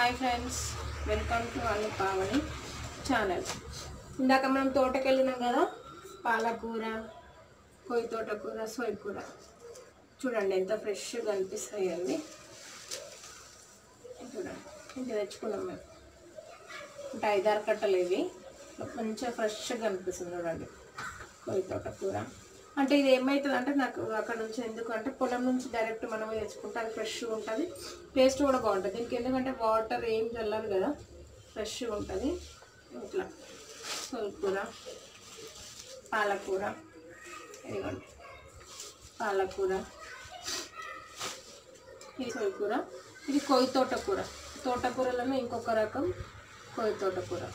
hi friends welcome to అన్ని Pavani channel ఇందాక మనం తోటకి వెళ్ళినాం కదా పాలకూర కొయ్యి తోటకూర సోయి కూర చూడండి ఎంత ఫ్రెష్గా అనిపిస్తాయి అండి చూడండి ఇంక తెచ్చుకున్నాం మేము అంటే ఐదారు కట్టలు ఇవి మంచిగా ఫ్రెష్గా అనిపిస్తుంది చూడండి కొయ్యి తోటకూర అంటే ఇది ఏమవుతుంది అంటే నాకు అక్కడ నుంచి ఎందుకు అంటే పొలం నుంచి డైరెక్ట్ మనమే తెచ్చుకుంటే అది ఫ్రెష్గా ఉంటుంది టేస్ట్ కూడా బాగుంటుంది దీనికి ఎందుకంటే వాటర్ ఏం చల్లాలి కదా ఫ్రెష్గా ఉంటుంది ఇట్లా కూర పాలకూర ఇదిగోండి పాలకూర ఇది సొయ్యకూర ఇది కొయ్యి తోటకూర తోటకూరలోనే ఇంకొక రకం కొయ్యి తోటకూర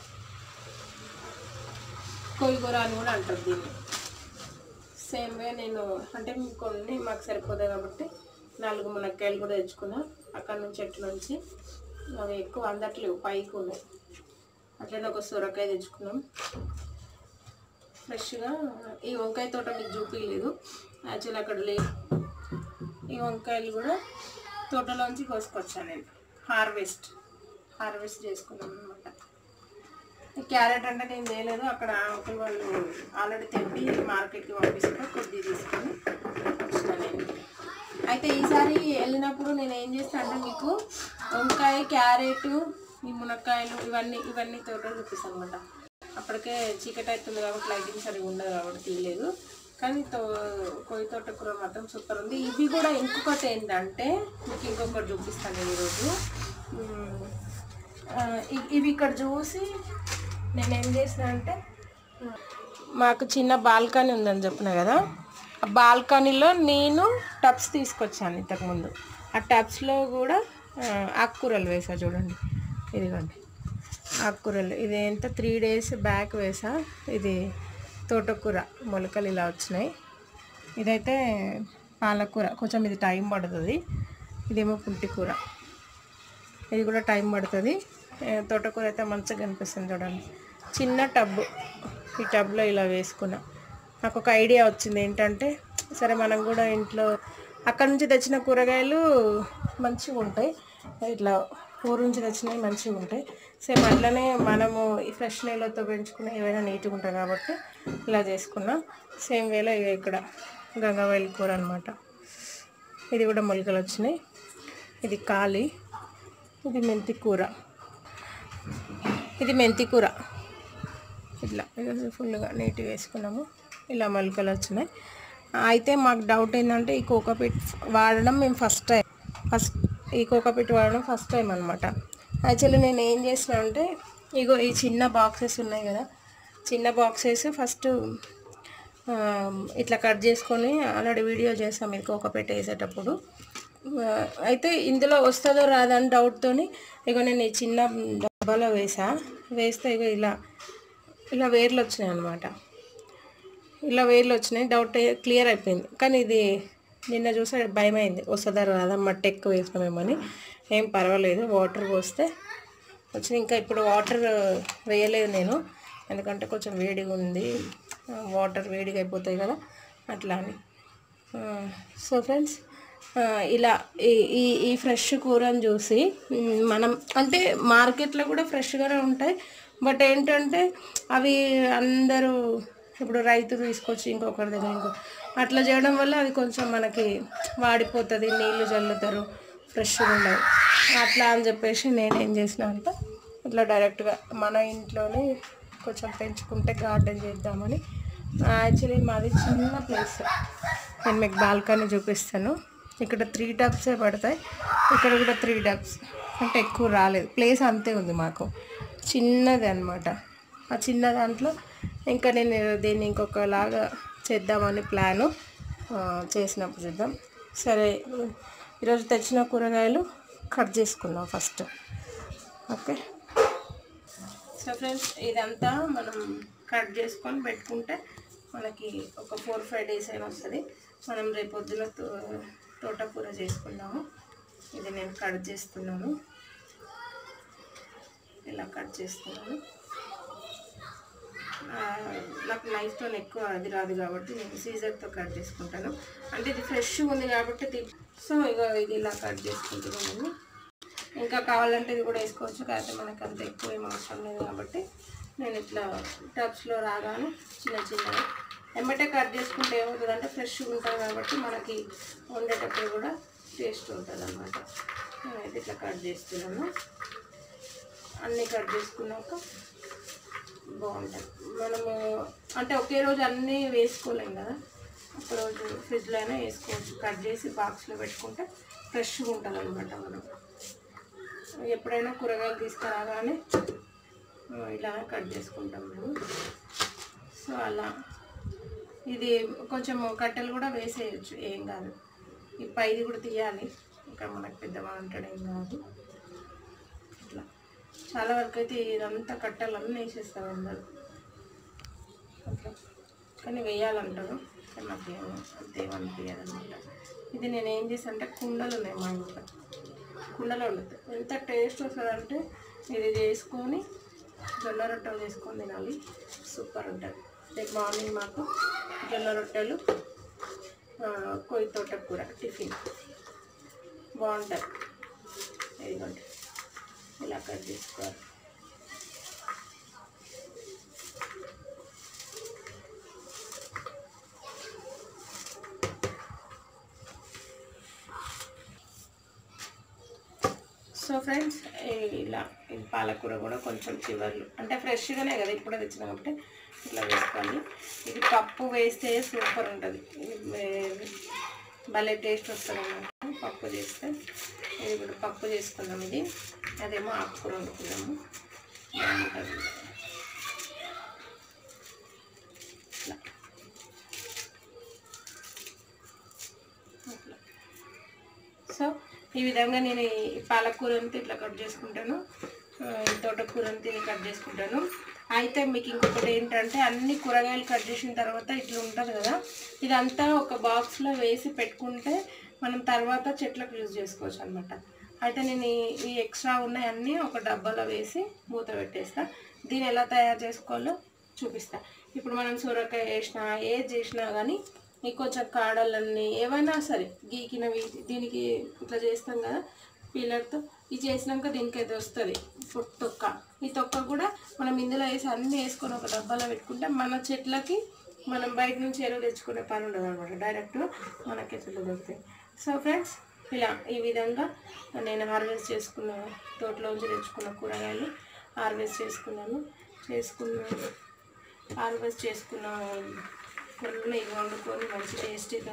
కొయ్యకూర అని కూడా అంటారు దీన్ని సేమ్ వే నేను అంటే కొన్ని మాకు సరిపోతాయి కాబట్టి నాలుగు మునక్కాయలు కూడా తెచ్చుకున్నా అక్కడ నుంచి చెట్టు నుంచి అవి ఎక్కువ అందట్లేవు పైకి ఉన్నాయి అట్లనే ఒక సొరకాయ తెచ్చుకున్నాం ఫ్రెష్గా ఈ వంకాయ తోట మీకు చూపించలేదు యాక్చువల్లీ అక్కడ లేవు ఈ వంకాయలు కూడా తోటలోంచి కోసుకొచ్చాను నేను హార్వెస్ట్ హార్వెస్ట్ చేసుకున్నాను అనమాట క్యారెట్ అంటే నేను చేయలేదు అక్కడ అంకుల్ వాళ్ళు ఆల్రెడీ తెంపి మార్కెట్కి పంపిస్తే కొద్ది తీసుకొని వచ్చిన నేను అయితే ఈసారి వెళ్ళినప్పుడు నేను ఏం చేస్తాను అంటే మీకు వంకాయ క్యారెట్ ఈ మునక్కాయలు ఇవన్నీ ఇవన్నీ తోట చూపిస్తాను అనమాట అప్పటికే చీకటి అవుతుంది కాబట్టి లైటింగ్ సరిగా ఉండదు కాబట్టి తీయలేదు కానీ తో కొయ్యి తోట కూర మాత్రం సూపర్ ఉంది ఇవి కూడా ఇంకొకటి ఏంటంటే మీకు ఇంకొకటి చూపిస్తాను నేను ఈరోజు ఉమ్, ఆ, ఇ- ఇవి ఇక్కడ చూసి నేను ఏం చేసిన అంటే మాకు చిన్న బాల్కనీ ఉందని చెప్పిన కదా ఆ బాల్కనీలో నేను టబ్స్ తీసుకొచ్చాను ఇంతకుముందు ఆ టబ్స్లో కూడా ఆ, ఆకుకూరలు వేసా చూడండి ఇదిగోండి ఆకుకూరలు ఇది ఎంత త్రీ డేస్ బ్యాక్ వేసా ఇది తోటకూర మొలకలు ఇలా వచ్చినాయి ఇదైతే పాలకూర కొంచెం ఇది టైం పడుతుంది ఇదేమో పుంటికూర ఇది కూడా టైం పడుతుంది ఏ, తోటకూర అయితే మంచిగా కనిపిస్తుంది చూడండి చిన్న టబ్బు ఈ టబ్లో ఇలా వేసుకున్నా నాకు ఒక ఐడియా వచ్చింది ఏంటంటే సరే మనం కూడా ఇంట్లో అక్కడ నుంచి తెచ్చిన కూరగాయలు మంచిగా ఉంటాయి ఇట్లా ఊరు నుంచి తెచ్చినవి మంచిగా ఉంటాయి సేమ్ అట్లనే మనము ఈ ఫ్రెష్ నీళ్ళతో పెంచుకునే ఏవైనా నీట్గా ఉంటాయి కాబట్టి ఇలా చేసుకున్నా సేమ్ వేలో ఇక ఇక్కడ గంగవాయిల కూర అనమాట ఇది కూడా మొలకలు వచ్చినాయి ఇది కాలి ఇది మెంతి కూర ఇది మెంతి కూర ఇట్లా ఇది ఫుల్గా నీట్గా వేసుకున్నాము ఇలా మొలకలు వచ్చినాయి అయితే మాకు డౌట్ ఏంటంటే ఈ కోకోపీట్ వాడడం మేము ఫస్ట్ టైం ఫస్ట్ ఈ కోకోపీట్ వాడడం ఫస్ట్ టైం అనమాట యాక్చువల్లీ నేను ఏం చేసిన అంటే ఇగో ఈ చిన్న బాక్సెస్ ఉన్నాయి కదా చిన్న బాక్సెస్ ఫస్ట్ ఆ, ఇట్లా కట్ చేసుకొని ఆల్రెడీ వీడియో చేసాం ఇది కోకోపీట్ వేసేటప్పుడు ఆ, అయితే ఇందులో వస్తుందో రాదని డౌట్తో ఇక నేను ఈ చిన్న డబ్బాలో వేసా వేస్తే ఇక ఇలా ఇలా వేర్లు వచ్చినాయి అనమాట ఇలా వేర్లు వచ్చినాయి డౌట్ క్లియర్ అయిపోయింది కానీ ఇది నిన్న చూసే భయమైంది వస్తుందా రాదా మట్టి ఎక్కువ వేసినామేమని ఏం పర్వాలేదు వాటర్ పోస్తే వచ్చిన ఇంకా ఇప్పుడు వాటర్ వేయలేదు నేను ఎందుకంటే కొంచెం వేడిగా ఉంది వాటర్ వేడిగా అయిపోతాయి కదా అట్లా అని సో ఫ్రెండ్స్ ఇలా ఈ ఈ ఈ ఫ్రెష్ కూరని చూసి మ్, మనం అంటే మార్కెట్లో కూడా ఫ్రెష్గానే ఉంటాయి బట్ ఏంటంటే అవి అందరూ ఇప్పుడు రైతు తీసుకొచ్చి ఇంకొకరి దగ్గర ఇంకో అట్లా చేయడం వల్ల అది కొంచెం మనకి వాడిపోతుంది నీళ్లు చల్లుతారు ఫ్రెష్గా ఉండవు అట్లా అని చెప్పేసి నేను ఏం చేసిన అంటే ఇట్లా డైరెక్ట్గా మన ఇంట్లోనే కొంచెం పెంచుకుంటే గార్డెన్ చేద్దామని యాక్చువల్లీ మాది చిన్న ప్లేస్ నేను మీకు బాల్కనీ చూపిస్తాను ఇక్కడ త్రీ టబ్సే పడతాయి ఇక్కడ కూడా త్రీ టబ్స్ అంటే ఎక్కువ రాలేదు ప్లేస్ అంతే ఉంది మాకు చిన్నది అనమాట ఆ చిన్న దాంట్లో ఇంకా నేను దీన్ని ఇంకొకలాగా చేద్దామని ప్లాను ఆ, చేసినప్పుడు చూద్దాం సరే ఈరోజు తెచ్చిన కూరగాయలు కట్ చేసుకుందాం ఫస్ట్ ఓకే సో ఫ్రెండ్స్ ఇదంతా మనం కట్ చేసుకొని పెట్టుకుంటే మనకి ఒక ఫోర్ ఫైవ్ డేస్ అయినా వస్తుంది మనం రేపు పొద్దున తో- తోటకూర చేసుకుందాము ఇది నేను కట్ చేస్తున్నాను ఇలా కట్ చేస్తున్నాను ఆ, నాకు నైఫ్తో ఎక్కువ అది రాదు కాబట్టి నేను సీజర్తో కట్ చేసుకుంటాను అంటే ఇది ఫ్రెష్గా ఉంది కాబట్టి తి- సో ఇక ఇది ఇలా కట్ చేసుకుంటున్నాను ఇంకా కావాలంటే ఇది కూడా వేసుకోవచ్చు కాకపోతే మనకు అంత ఎక్కువ ఏం అవసరం లేదు కాబట్టి నేను ఇట్లా టబ్స్లో రాగానే చిన్న చిన్నగా ఎమ్మటే కట్ చేసుకుంటే ఏమవుతుందంటే ఫ్రెష్గా ఉంటుంది కాబట్టి మనకి వండేటప్పుడు కూడా టేస్ట్ ఉంటుంది అనమాట నేనైతే ఇట్లా కట్ చేస్తున్నాను అన్నీ కట్ చేసుకున్నాక బాగుంటుంది మనము అంటే ఒకే రోజు అన్నీ వేసుకోలేం కదా ఒక రోజు ఫ్రిడ్జ్లో అయినా వేసుకోవచ్చు కట్ చేసి బాక్స్లో పెట్టుకుంటే ఫ్రెష్గా ఉంటుంది అనమాట మనం ఎప్పుడైనా కూరగాయలు తీసుకురాగానే ఆ, ఇలా కట్ చేసుకుంటాం మేము సో అలా ఇది కొంచెం కట్టెలు కూడా వేసేయచ్చు ఏం కాదు ఈ పైది కూడా తీయాలి ఇంకా మనకు పెద్దగా ఉంటాడు ఏం కాదు ఇట్లా చాలా వరకు అయితే ఇదంతా కట్టెలన్నీ వేసేస్తారు అందరు అట్లా కానీ వేయాలంటారు కానీ నాకు ఏమో అంతేమనిపించదు అనమాట ఇది నేను ఏం చేసాను అంటే కుండలు ఉన్నాయి మా ఇంట్లో కుండలో వండుతాయి ఎంత టేస్ట్ వస్తుందంటే ఇది చేసుకొని జొన్న రొట్టెలు చేసుకొని తినాలి సూపర్ ఉంటుంది రేపు మార్నింగ్ మాకు జొన్న రొట్టెలు ఆ, కొయ్యి తోటకూర టిఫిన్ బాగుంటుంది ఇదిగోండి ఇలా కట్ చేసుకోవాలి సో ఫ్రెండ్స్ ఇలా ఇది పాలకూర కూడా కొంచెం చివర్లు అంటే ఫ్రెష్గానే కదా ఇప్పుడే తెచ్చిన కాబట్టి ఇట్లా వేసుకోవాలి ఇది పప్పు వేస్తే సూపర్ ఉంటుంది ఇది మే- భలే టేస్ట్ వస్తుంది అన్నమాట పప్పు చేస్తే ఇది కూడా పప్పు చేసుకున్నాం ఇది అదేమో ఆకుకూర వండుకున్నాము బాగుంటుంది ఇట్లా అట్లా సో ఈ విధంగా నేను ఈ పాలకూర అంతా ఇట్లా కట్ చేసుకుంటాను ఆ, ఈ తోటకూర అంతా ఇది కట్ చేసుకుంటాను అయితే మీకు ఇంకొకటి ఏంటంటే అన్ని కూరగాయలు కట్ చేసిన తర్వాత ఇట్లా ఉంటుంది కదా ఇదంతా ఒక బాక్స్లో వేసి పెట్టుకుంటే మనం తర్వాత చెట్లకు యూజ్ చేసుకోవచ్చు అనమాట అయితే నేను ఈ- ఈ ఎక్స్ట్రా ఉన్నాయి అన్నీ ఒక డబ్బాలో వేసి మూత పెట్టేస్తా దీన్ని ఎలా తయారు చేసుకోవాలో చూపిస్తా ఇప్పుడు మనం సొరకాయ వేసినా ఏది చేసినా కానీ ఈ కొంచెం కాడలన్నీ ఏవైనా సరే గీకినవి దీనికి ఇట్లా చేస్తాం కదా పీలర్తో ఇది చేసినాక దీనికి అయితే వస్తుంది పొట్టు తొక్క ఈ తొక్క కూడా మనం ఇందులో వేసి అన్నీ వేసుకొని ఒక డబ్బాలో పెట్టుకుంటే మన చెట్లకి మనం బయట నుంచి ఎరువు తెచ్చుకునే పని ఉండదు అనమాట డైరెక్ట్ మనకి చెట్లు దొరుకుతాయి సో ఫ్రెండ్స్ ఇలా ఈ విధంగా నేను హార్వెస్ట్ చేసుకున్న తోటలోంచి తెచ్చుకున్న కూరగాయలు హార్వెస్ట్ చేసుకున్నాను చేసుకున్నాను హార్వెస్ట్ చేసుకున్న కూరలను ఇవి వండుకొని మంచి టేస్టీతో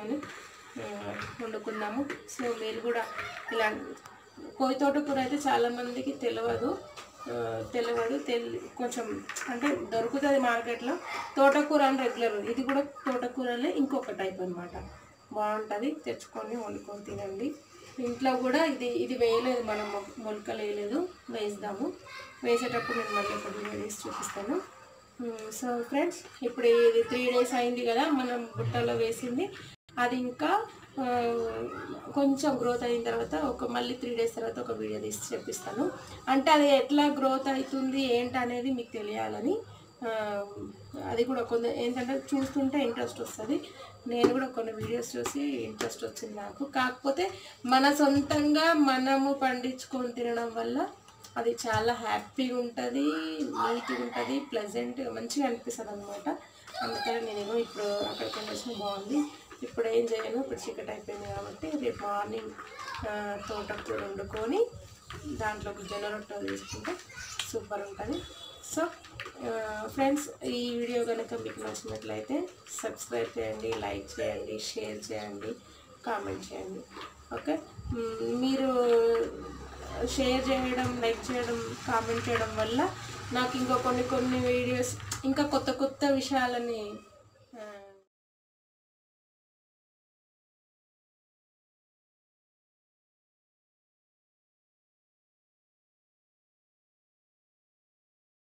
వండుకుందాము సో మీరు కూడా ఇలా కోయి తోటకూర అయితే చాలామందికి తెలియదు ఆ, తెలియదు తెలి కొంచెం అంటే దొరుకుతుంది మార్కెట్లో తోటకూర అని రెగ్యులర్ ఇది కూడా తోటకూరలే ఇంకొక టైప్ అనమాట బాగుంటుంది తెచ్చుకొని వండుకొని తినండి ఇంట్లో కూడా ఇది ఇది వేయలేదు మనం మొ- మొలకలు వేయలేదు వేద్దాము వేసేటప్పుడు నేను మళ్ళీ ఒక వీడియో తీసి చూపిస్తాను సో ఫ్రెండ్స్ ఇప్పుడు ఇది త్రీ డేస్ అయింది కదా మనం బుట్టలో వేసింది అది ఇంకా ఆ, కొంచెం గ్రోత్ అయిన తర్వాత ఒక మళ్ళీ త్రీ డేస్ తర్వాత ఒక వీడియో తీసి చెప్పిస్తాను అంటే అది ఎట్లా గ్రోత్ అవుతుంది ఏంటి అనేది మీకు తెలియాలని ఆ, అది కూడా కొంత ఏంటంటే చూస్తుంటే ఇంట్రెస్ట్ వస్తుంది నేను కూడా కొన్ని వీడియోస్ చూసి ఇంట్రెస్ట్ వచ్చింది నాకు కాకపోతే మన సొంతంగా మనము పండించుకొని తినడం వల్ల అది చాలా హ్యాపీగా ఉంటుంది నీట్గా ఉంటుంది ప్లెజెంట్ మంచిగా అనిపిస్తుంది అనమాట అందుకని నేను ఏమో ఇప్పుడు అక్కడికి వెళ్ళేసిన బాగుంది ఇప్పుడు ఏం చేయను ఇప్పుడు చీకటి అయిపోయింది కాబట్టి రేపు మార్నింగ్ తోటకూర వండుకొని దాంట్లో జొన్న రొట్టెలు తీసుకుంటే సూపర్ ఉంటుంది సో ఫ్రెండ్స్ ఈ వీడియో కనుక మీకు నచ్చినట్లయితే సబ్స్క్రైబ్ చేయండి లైక్ చేయండి షేర్ చేయండి కామెంట్ చేయండి ఓకే మ్, మీరు షేర్ చేయడం లైక్ చేయడం కామెంట్ చేయడం వల్ల నాకు ఇంకా కొన్ని కొన్ని వీడియోస్ ఇంకా కొత్త కొత్త విషయాలని